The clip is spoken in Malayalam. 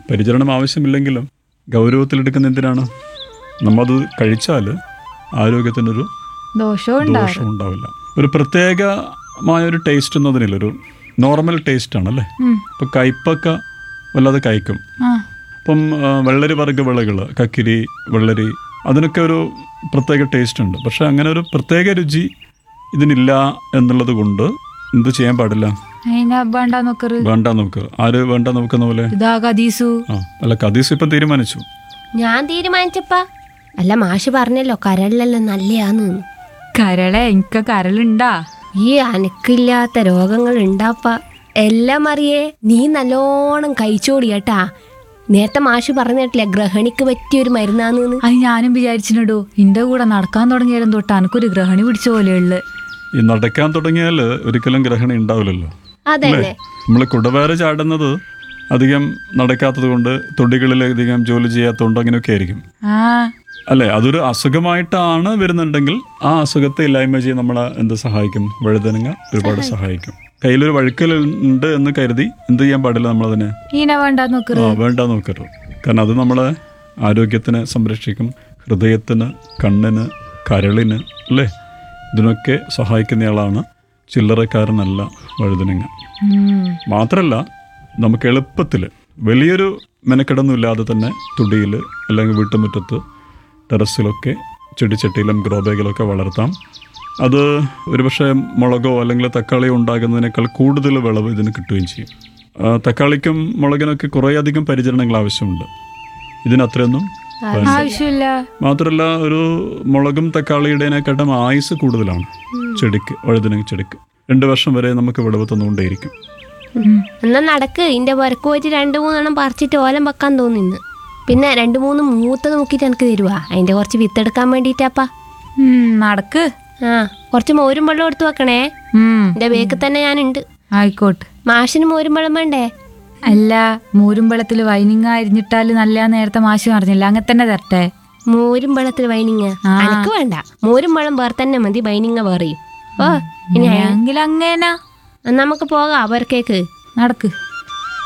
പരിചരണം ആവശ്യമില്ലെങ്കിലും ഗൗരവത്തിലെടുക്കുന്ന എന്തിനാണ് നമ്മളത് കഴിച്ചാൽ ആരോഗ്യത്തിനൊരു ദോഷവും ഉണ്ടാവും ദോഷം ഉണ്ടാവില്ല ഒരു പ്രത്യേകമായ ഒരു ടേസ്റ്റ് എന്നതിനില്ല ഒരു നോർമൽ ടേസ്റ്റ് ആണല്ലേ ഉം. ഇപ്പം കയ്പൊക്കെ വല്ലാതെ കഴിക്കും ആ ഇപ്പം ആ, വെള്ളരി വർഗ്ഗ വിളകൾ കക്കിരി വെള്ളരി അതിനൊക്കെ ഒരു പ്രത്യേക ടേസ്റ്റ് ഉണ്ട് പക്ഷെ അങ്ങനെ ഒരു പ്രത്യേക രുചി ഇതിനില്ല എന്നുള്ളത് കൊണ്ട് എന്ത് ചെയ്യാൻ പാടില്ല അതിനെ വേണ്ട നോക്കറ് വേണ്ട നമുക്ക് ആര് വേണ്ട നോക്കുന്ന പോലെ ഇതാ കദീസു ആ അല്ല കദീസ് ഇപ്പം തീരുമാനിച്ചു ഞാൻ തീരുമാനിച്ചപ്പാ അല്ല മാഷ് പറഞ്ഞല്ലോ കരളിലെല്ലാം നല്ലയാന്ന് കരളെ എനിക്ക് കരളുണ്ടാ ഈ അനക്കില്ലാത്ത രോഗങ്ങൾ ഉണ്ടാപ്പ എല്ലാം അറിയേ നീ നല്ലോണം കഴിച്ചോടി കേട്ടാ നേരത്തെ മാഷ് പറഞ്ഞിട്ടില്ല ഗ്രഹണിക്ക് പറ്റിയ ഒരു മരുന്നാന്ന് അത് ഞാനും വിചാരിച്ചിട്ടുണ്ടോ ഇന്റെ കൂടെ നടക്കാൻ തുടങ്ങിയാലും തൊട്ട് എനക്കൊരു ഗ്രഹണി പിടിച്ച പോലെയുള്ളു ഈ നടക്കാൻ തുടങ്ങിയാൽ ഒരിക്കലും ഗ്രഹണം ഉണ്ടാവില്ലല്ലോ അതന്നെ നമ്മൾ കുടവേറെ ചാടുന്നത് അധികം നടക്കാത്തത് കൊണ്ട് തൊടികളിൽ അധികം ജോലി ചെയ്യാത്തതുകൊണ്ട് അങ്ങനെയൊക്കെ ആയിരിക്കും ആ അല്ലെ അതൊരു അസുഖമായിട്ടാണ് വരുന്നുണ്ടെങ്കിൽ ആ അസുഖത്തെ ഇല്ലായ്മ ചെയ്യാൻ നമ്മളെ എന്ത് സഹായിക്കും വഴുതനങ്ങ ഒരുപാട് സഹായിക്കും കയ്യിലൊരു വഴുക്കൽ ഉണ്ട് എന്ന് കരുതി എന്ത് ചെയ്യാൻ പാടില്ല നമ്മളതിനെ ഈനെ വേണ്ട നോക്കറ് ആ വേണ്ട നോക്കരുത് കാരണം അത് നമ്മളെ ആരോഗ്യത്തിനെ സംരക്ഷിക്കും ഹൃദയത്തിന് കണ്ണിന് കരളിന് അല്ലേ ഇതിനൊക്കെ സഹായിക്കുന്നയാളാണ് ചില്ലറക്കാരനല്ല വഴുതനങ്ങ ഉം. മാത്രമല്ല നമുക്ക് എളുപ്പത്തിൽ വലിയൊരു മെനക്കെടൊന്നുമില്ലാതെ തന്നെ തുടിയിൽ അല്ലെങ്കിൽ വീട്ടുമുറ്റത്ത് ടെറസിലൊക്കെ ചെടിച്ചട്ടിയിലും ഗ്രോ ബാഗിലൊക്കെ വളർത്താം അത് ഒരുപക്ഷെ മുളകോ അല്ലെങ്കിൽ തക്കാളിയോ ഉണ്ടാകുന്നതിനേക്കാൾ കൂടുതൽ വിളവ് ഇതിന് കിട്ടുകയും ചെയ്യും ആ, തക്കാളിക്കും മുളകിനൊക്കെ കുറേയധികം പരിചരണങ്ങൾ ആവശ്യമുണ്ട് ഇതിനത്രയൊന്നും വേണ്ട. ആവശ്യമില്ല മാത്രമല്ല ഒരു മുളകും തക്കാളിയുടേതിനെക്കാട്ടും ആയുസ് കൂടുതലാണ് ചെടിക്ക് വഴുതനങ്ങ ചെടിക്ക് രണ്ട് വർഷം വരെ നമുക്ക് വിളവ് തന്നുകൊണ്ടേയിരിക്കും ഉം. എന്നാ നടക്ക് ഇന്റെ പുരക്ക് പോയിട്ട് രണ്ടു മൂന്നെണ്ണം പറിച്ചിട്ട് ഓലം വെക്കാൻ തോന്നിന്ന് പിന്നെ രണ്ടു മൂന്ന് മൂത്ത നോക്കിയിട്ട് എനിക്ക് തരുവാ അതിന്റെ കുറച്ച് വിത്തെടുക്കാൻ വേണ്ടിട്ടാപ്പാ ഉം, നടക്ക് ആ കുറച്ച് മോരും വെള്ളം എടുത്തു വെക്കണേ ഉം. എന്റെ ബേക്കിൽ തന്നെ ഞാനുണ്ട് ആയിക്കോട്ടെ മാഷിന് മോരും വെള്ളം വേണ്ടേ അല്ല മൂരും വെള്ളത്തിൽ വൈനിങ്ങ അരിഞ്ഞിട്ടാല് നല്ല നേരത്തെ മാഷ് പറഞ്ഞില്ല അങ്ങനെ തന്നെ തരട്ടെ മോരും വെള്ളത്തിൽ വൈനിങ്ങ ആ. അനക്ക് വേണ്ട മോരും വെള്ളം വേറെ തന്നെ മതി വൈനിങ്ങ വേറെയും ഓ ഇനി എങ്കിൽ അങ്ങേനാ എന്നാ നമുക്ക് പോകാം അവർക്കേക്ക് നടക്ക്